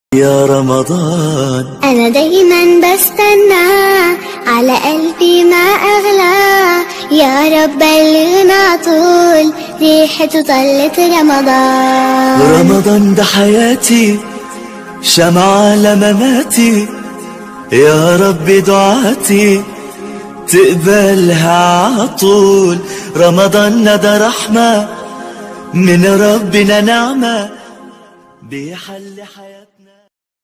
يا رمضان أنا دايما بستنى على قلبي ما أغلى يا رب بلغنا طول ريحته طلت رمضان رمضان ده حياتي شمعة لمماتي يا رب دعاتي تقبلها عطول رمضان ده رحمة من ربنا نعمة بيحل حياتي